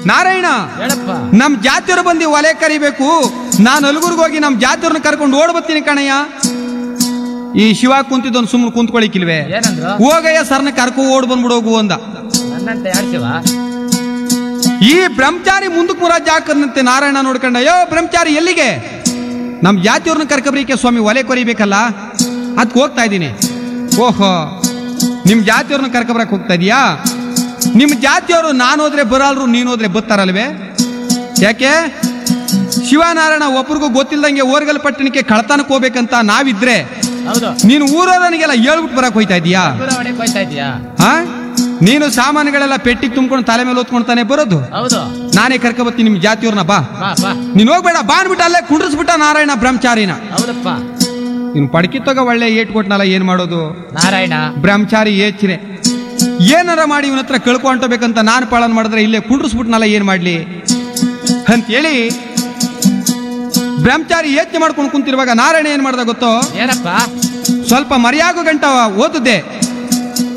ನಾರಾಯಣ ಹೇಳಪ್ಪ ನಮ್ ಜಾತಿಯವರು ಬಂದು ಒಲೆ ಕರಿಬೇಕು ನಾನು ಅಲ್ಗುರ್ಗ್ ಹೋಗಿ ನಮ್ ಜಾತಿಯವ್ರನ್ನ ಕರ್ಕೊಂಡು ಓಡ್ ಬರ್ತೀನಿ ಕಣಯ್ಯ ಈ ಶಿವ ಕುಂತಿದ್ದೊಂದು ಸುಮ್ಮನೆ ಕುಂತ್ಕೊಳಿಕಿಲ್ವೇ ಏನಂದ್ರು ಹೋಗಯ್ಯ ಸರ್ನ ಕರ್ಕೊ ಓಡ್ ಬಂದ್ಬಿಡು ಹೋಗು ಅಂದ ನನ್ನಂತ ಯಾಡ್ಸಿವ ಈ ಬ್ರಹ್ಮಚಾರಿ ಮುಂದಕ್ಕೆ ಮುರಾಜ್ ಹಾಕದಂತೆ ನಾರಾಯಣ ನೋಡ್ಕೊಂಡ ಅಯ್ಯೋ ಬ್ರಹ್ಮಚಾರಿ ಎಲ್ಲಿಗೆ ನಮ್ ಜಾತಿಯವ್ರನ್ನ ಕರ್ಕಬ್ರಿಕೆ ಸ್ವಾಮಿ ಒಲೆ ಕೊರಿಬೇಕಲ್ಲ ಅದಕ್ಕೆ ಹೋಗ್ತಾ ಇದ್ದೀನಿ ಓಹೋ ನಿಮ್ ಜಾತಿಯವ್ರನ್ನ ಕರ್ಕಬ್ರಕ್ ಹೋಗ್ತಾ ಇದೀಯಾ ನಿಮ್ ಜಾತಿಯವರು ನಾನು ಹೋದ್ರೆ ಬರಲ್ರು ನೀನು ಹೋದ್ರೆ ಬತ್ತಾರಲ್ವೇ ಯಾಕೆ ಶಿವನಾರಾಯಣ ಒಬ್ರಿಗೂ ಗೊತ್ತಿಲ್ದಂಗೆ ಓರ್ಗಲ್ ಪಟ್ಟಣಕ್ಕೆ ಕಳ್ತನಕ್ಕೆ ಹೋಗ್ಬೇಕಂತ ನಾವಿದ್ರೆ ಹೌದು ನೀನು ಊರವರನಿಗೆಲ್ಲ ಹೇಳ್ಬಿಟ್ಟು ಬರಕ್ ಹೋಯ್ತಾ ಇದೀಯಾ ದೂರ ಹೊಡೆಕ್ ಹೋಯ್ತಾ ಇದೀಯಾ ಹಾ ನೀನು ಸಾಮಾನುಗಳೆಲ್ಲ ಪೆಟ್ಟಿಗೆ ತುಂಬ್ಕೊಂಡು ತಲೆ ಮೇಲೆ ಹೊತ್ಕೊಂಡ್ತಾನೆ ಬರೋದು ಹೌದು ನಾನೇ ಕರ್ಕ ಬರ್ತೀನಿ ನಿಮ್ ಜಾತಿಯವ್ರನ್ನ ಬಾ ಬಾ ಬಾ ನೀನ್ ಹೋಗ್ಬೇಡ ಬಾ ಅನ್ಬಿಟ್ಟು ಅಲ್ಲೇ ಕುಂಡ್ರಿಸ್ಬಿಟ್ಟ ನಾರಾಯಣ ಬ್ರಹ್ಮಚಾರಿನ ಹೌದಪ್ಪ ನೀನು ಪಡ್ಕಿ ತಗೋ ಒಳ್ಳೆ ಏಟ್ ಕೊಟ್ನಲ್ಲ ಏನ್ ಮಾಡೋದು ನಾರಾಯಣ ಬ್ರಹ್ಮಚಾರಿ ಏಚ್ರೆ ಏನಾರ ಮಾಡಿ ಇವನ ಹತ್ರ ಕಳ್ಕೊಂಟಬೇಕಂತ ನಾನು ಪಾಲನ್ ಮಾಡಿದ್ರೆ ಇಲ್ಲೇ ಕುಂಡ್ರಿಸ್ಬಿಟ್ನಲ್ಲ ಏನ್ ಮಾಡ್ಲಿ ಅಂತೇಳಿ ಬ್ರಹ್ಮಚಾರಿ ಯೋಚನೆ ಮಾಡ್ಕೊಂಡು ಕುಂತಿರುವಾಗ ನಾರಾಯಣ ಏನ್ ಮಾಡ್ದ ಗೊತ್ತೋ ಏನಪ್ಪ ಸ್ವಲ್ಪ ಮರ್ಯಾಗೋ ಗಂಟ ಓದಿದ್ದೆ